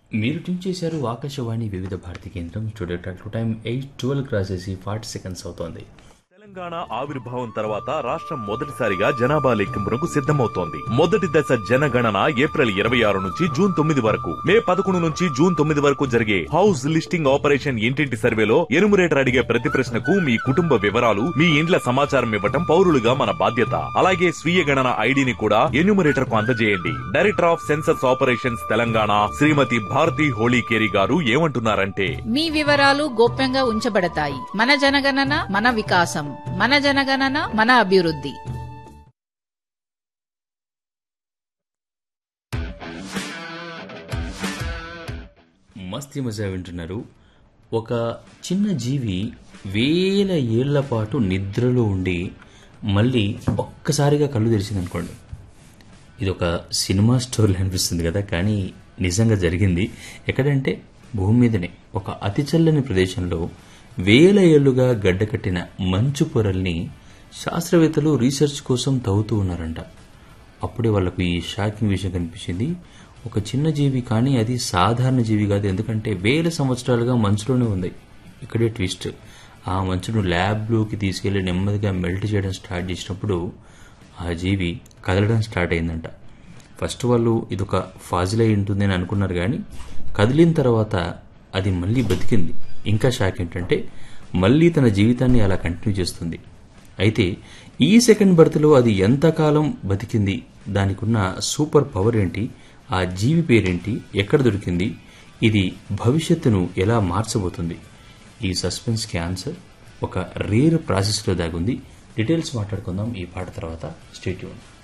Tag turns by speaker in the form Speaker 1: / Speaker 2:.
Speaker 1: మీరు ట్యూన్ చేశారు ఆకాశవాణి వివిధ భారతి కేంద్రం studio time eight twelve cross చేసి ఫార్టీ సెకండ్స్ అవుతోంది
Speaker 2: తెలంగాణ ఆవిర్భావం తర్వాత రాష్ట్రం మొదటిసారిగా జనాభా లెక్కింపునకు సిద్ధమవుతోంది మొదటి దశ జనగణన ఏప్రిల్ ఇరవై ఆరు నుంచి జూన్ తొమ్మిది వరకు మే పదకొండు నుంచి జూన్ తొమ్మిది వరకు జరిగే హౌస్ లిస్టింగ్ ఆపరేషన్ ఇంటింటి సర్వేలో ఎనుమరేటర్ అడిగే ప్రతి ప్రశ్నకు మీ కుటుంబ వివరాలు మీ ఇండ్ల సమాచారం ఇవ్వటం పౌరులుగా మన బాధ్యత అలాగే స్వీయ గణన ఐడిని కూడా ఎన్యూమరేటర్ కు అందజేయండి director of census operations Telangana Shrimati Bharati Holikeri గారు ఏమంటున్నారంటే
Speaker 3: మీ వివరాలు గోప్యంగా ఉంచబడతాయి మన జనగణన మన వికాసం మన జనగణన మన అభివృద్ధి
Speaker 1: మస్తీ మజా వింటున్నారు ఒక చిన్న జీవి వేల ఏళ్ల పాటు నిద్రలో ఉండి మళ్ళీ ఒక్కసారిగా కళ్ళు తెరిచిందనుకోండి ఇది ఒక సినిమా స్టోరీ అనిపిస్తుంది కదా కానీ నిజంగా జరిగింది ఎక్కడంటే భూమి మీదనే ఒక అతి చల్లని ప్రదేశంలో వేల ఏళ్లుగా గడ్డకట్టిన మంచు పొరల్ని శాస్త్రవేత్తలు రీసెర్చ్ కోసం తవ్వుతూ ఉన్నారంట అప్పుడే వాళ్ళకు ఈ షాకింగ్ విషయం కనిపించింది ఒక చిన్న జీవి కానీ అది సాధారణ జీవి కాదు ఎందుకంటే వేల సంవత్సరాలుగా మంచులోనే ఉంది ఇక్కడే ట్విస్ట్ ఆ మంచును ల్యాబ్లోకి తీసుకెళ్లి నెమ్మదిగా మెల్ట్ చేయడం స్టార్ట్ చేసినప్పుడు ఆ జీవి కదలడం స్టార్ట్ అయిందంట ఫస్ట్ వాళ్ళు ఇదొక ఫాజిల్ అయి ఉంటుంది అని అనుకున్నారు కానీ కదిలిన తర్వాత అది మళ్ళీ బతికింది ఇంకా షాక్ ఏంటంటే మళ్ళీ తన జీవితాన్ని అలా కంటిన్యూ చేస్తుంది అయితే ఈ సెకండ్ బర్త్లో అది ఎంతకాలం బతికింది దానికున్న సూపర్ పవర్ ఏంటి ఆ జీవి పేరేంటి ఎక్కడ దొరికింది ఇది భవిష్యత్తును ఎలా మార్చబోతుంది ఈ సస్పెన్స్కి ఆన్సర్ ఒక రేర్ ప్రాసెస్లో దాగుంది డీటెయిల్స్ మాట్లాడుకుందాం ఈ పాట తర్వాత స్టేట్యూన్